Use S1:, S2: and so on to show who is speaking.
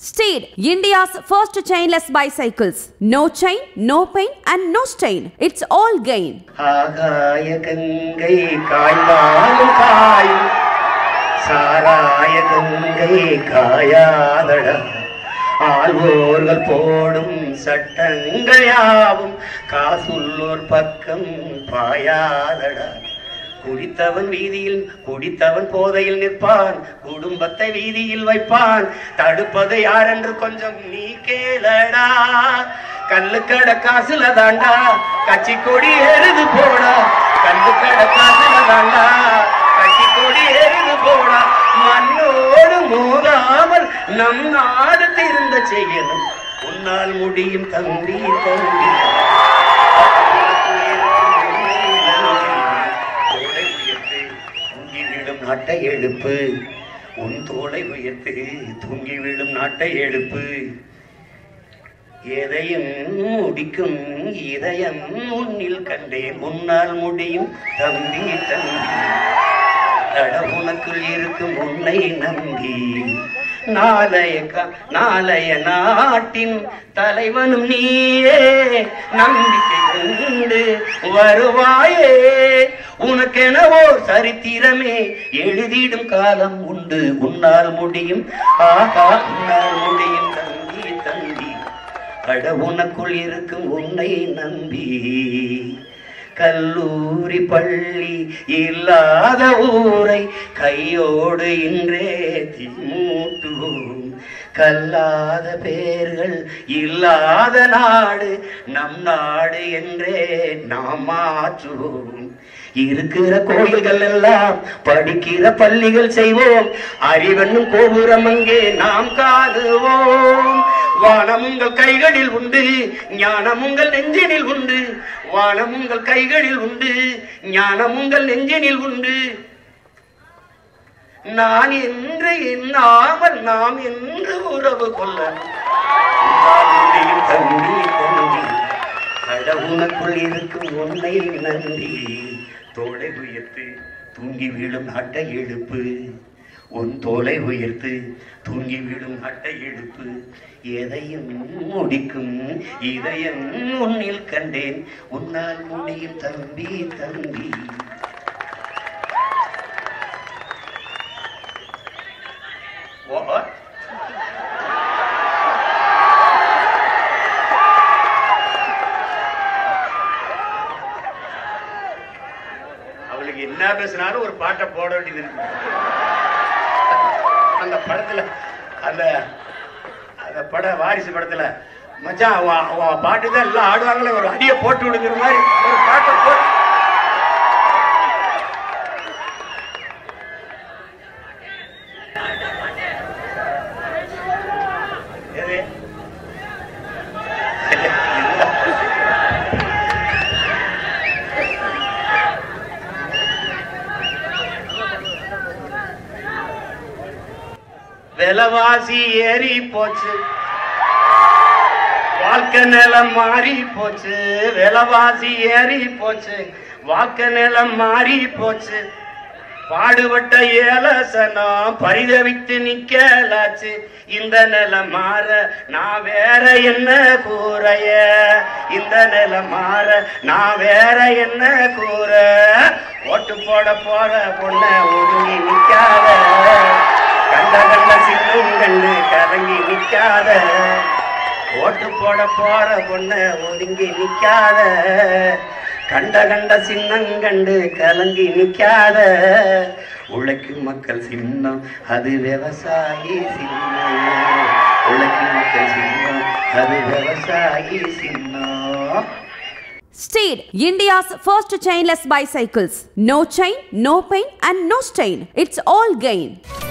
S1: Steed, India's first chainless bicycles. No chain, no pain, and no stain. It's all gain.
S2: ஆகாய கங்கை காய்ந்தாலும் காயும் சாராய கங்கை காயாதடா ஆழ்வோர்கள் போடும் சட்டங்கள் யாவும் காசுள்ளோர் பக்கம் பாயாதடா குடித்தவன் வீதியில் குடித்தவன் போதையில் நிற்பான் குடும்பத்தை வீதியில் வைப்பான் தடுப்பது யார் என்று கொஞ்சம் நீ கேளடா கல்லுக்கட காசுல தாண்டா கட்சி கொடி ஏறுது போடா கல்லுக்கட காசுல தாண்டா கட்சி கொடி ஏறுது போடா மண்ணோடு மோதாமல் நம் நாடு திருந்த செய்யணும் உன்னால் முடியும் தம்பி தம்பி தோளை உயர்த்து தூங்கி விடும் நாட்டை எழுப்பு உன் தோளை உயர்த்து தூங்கி விடும் நாட்டை எழுப்பு எதையும் முடிக்கும் இதயம் உன்னில் கண்டேன் முன்னால் முடியும் தம்பி தம்பி அட உனக்குள் இருக்கும் உன்னை நம்பி நாளைய கா- நாளைய நாட்டின் தலைவனும் நீயே நம்பிக்கை கொண்டு வருவாயே உனக்கெனவோ சரித்திரமே எழுதிடும் காலம் உண்டு உன்னால் முடியும் ஆகா உன்னால் முடியும் தம்பி தம்பி அட உனக்குள் இருக்கும் உன்னை நம்பி கல்லூரி பள்ளி இல்லாத ஊரை கையோடு இன்றே திமூட்டுவோம் கல்லாத பேர்கள் இல்லாத நாடு நம் நாடு என்றே நாம் மாற்றுவோம் இருக்கிற கோயில்கள் எல்லாம் படிக்கிற பள்ளிகள் செய்வோம் அறிவென்னும் கோபுரம் அங்கே நாம் காணுவோம் வானம் உங்கள் கைகளில் உண்டு ஞானம் உங்கள் நெஞ்சினில் உண்டு வானம் உங்கள் கைகளில் உண்டு ஞானம் உங்கள் நெஞ்சினில் உண்டு நான் என்று எண்ணாமல் நாம் என்று உறவு கொள்ள முடியும் தம்பி தம்பி அட உனக்குள் இருக்கும் உன்னை நம்பி தோளை உயர்த்து தூங்கி விழும் நாட்டை எழுப்பு உன் தோலை உயர்த்து தூங்கி விடும் நாட்டை எழுப்பு எதையும் முடிக்கும் இதயம் உன்னில் கண்டேன் உன்னால் முடியும் தம்பி தம்பி What? அவளுக்கு என்ன பேசினாலும் ஒரு பாட்டை போட வேண்டியது இருக்கு. அந்த படத்துல அந்த அந்த பட வாரிசு படத்துல மச்சான் அவன் அவன் பாட்டு தான் எல்லாம் ஆடுவாங்களே ஒரு அடியை போட்டு விடுங்கிற மாதிரி ஒரு பாட்டை போட்டு எது? விலைவாசி ஏறி போச்சு வாழ்க்கை நிலம் மாறி போச்சு விலைவாசி ஏறி போச்சு வாழ்க்கை நிலம் மாறி போச்சு பாடுபட்ட ஏலசனம் பரிதவித்து நிக்கலாச்சு இந்த நிலம் மாற நான் வேற என்ன கூறைய இந்த நிலம் மாற நான் வேற என்ன கூற ஓட்டு போட போற பொண்ண ஒதுங்கி நிக்காத கண்ட கண்ட சின்னம் கண்ணு கலங்கி நிக்காத ஓட்டு போட போற பொண்ண ஒதுங்கி நிக்காத கண்ட கண்ட சின்னங்கண்டு கலங்கி நிக்காத உழைக்கும் மக்கள் சின்னம் அது விவசாயி சின்னம் உழைக்கும் மக்கள் சின்னம் அது விவசாயி சின்னம்
S1: Steed, India's first chainless bicycles. No chain, no pain, and no stain. It's all gain.